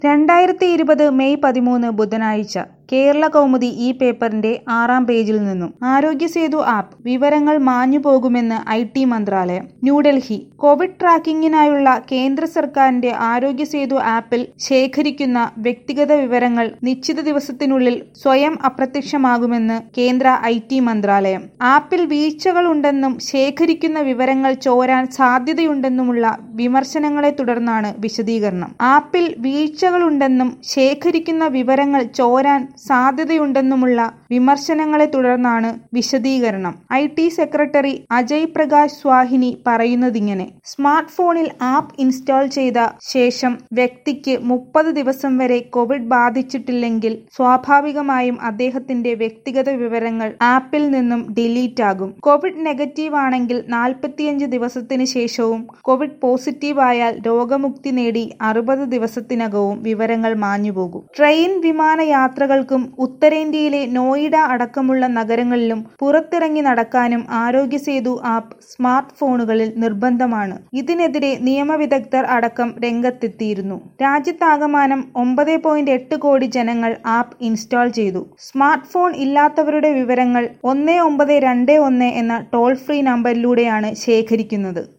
രണ്ടായിരത്തി ഇരുപത് മെയ് പതിമൂന്ന് ബുധനാഴ്ച കേരള കൗമുദി ഈ പേപ്പറിന്റെ ആറാം പേജിൽ നിന്നും ആരോഗ്യ സേതു ആപ്പ് വിവരങ്ങൾ മാഞ്ഞു പോകുമെന്ന് ഐ ടി മന്ത്രാലയം ന്യൂഡൽഹി കോവിഡ് ട്രാക്കിംഗിനായുള്ള കേന്ദ്ര സർക്കാരിന്റെ ആരോഗ്യ സേതു ആപ്പിൽ ശേഖരിക്കുന്ന വ്യക്തിഗത വിവരങ്ങൾ നിശ്ചിത ദിവസത്തിനുള്ളിൽ സ്വയം അപ്രത്യക്ഷമാകുമെന്ന് കേന്ദ്ര ഐ ടി മന്ത്രാലയം ആപ്പിൽ വീഴ്ചകളുണ്ടെന്നും ശേഖരിക്കുന്ന വിവരങ്ങൾ ചോരാൻ സാധ്യതയുണ്ടെന്നുമുള്ള വിമർശനങ്ങളെ തുടർന്നാണ് വിശദീകരണം ആപ്പിൽ വീഴ്ചകളുണ്ടെന്നും ശേഖരിക്കുന്ന വിവരങ്ങൾ ചോരാൻ സാധ്യതയുണ്ടെന്നുമുള്ള വിമർശനങ്ങളെ തുടർന്നാണ് വിശദീകരണം I T secretary Ajay Prakash Sawhney പറയുന്നതിങ്ങനെ സ്മാർട്ട് ഫോണിൽ ആപ്പ് ഇൻസ്റ്റാൾ ചെയ്ത ശേഷം വ്യക്തിക്ക് മുപ്പത് ദിവസം വരെ കോവിഡ് ബാധിച്ചിട്ടില്ലെങ്കിൽ സ്വാഭാവികമായും അദ്ദേഹത്തിന്റെ വ്യക്തിഗത വിവരങ്ങൾ ആപ്പിൽ നിന്നും ഡിലീറ്റ് ആകും കോവിഡ് നെഗറ്റീവ് ആണെങ്കിൽ നാൽപ്പത്തിയഞ്ച് ദിവസത്തിന് ശേഷവും കോവിഡ് പോസിറ്റീവ് ആയാൽ രോഗമുക്തി നേടി അറുപത് ദിവസത്തിനകവും വിവരങ്ങൾ മാഞ്ഞുപോകും ട്രെയിൻ വിമാന യാത്രകൾക്കും ഉത്തരേന്ത്യയിലെ നോയിഡ അടക്കമുള്ള നഗരങ്ങളിലും പുറത്തിറങ്ങി നടക്കാനും ആരോഗ്യ സേതു ആപ്പ് സ്മാർട്ട് ഫോണുകളിൽ നിർബന്ധമാണ് ഇതിനെതിരെ നിയമവിദഗ്ധർ അടക്കം രംഗത്തെത്തിയിരുന്നു രാജ്യത്താകമാനം ഒമ്പത് പോയിന്റ് എട്ട് കോടി ജനങ്ങൾ ആപ്പ് ഇൻസ്റ്റാൾ ചെയ്തു സ്മാർട്ട് ഫോൺ ഇല്ലാത്തവരുടെ വിവരങ്ങൾ ഒന്ന് ഒമ്പത് രണ്ട് ഒന്ന് എന്ന ടോൾ ഫ്രീ നമ്പറിലൂടെയാണ് ശേഖരിക്കുന്നത്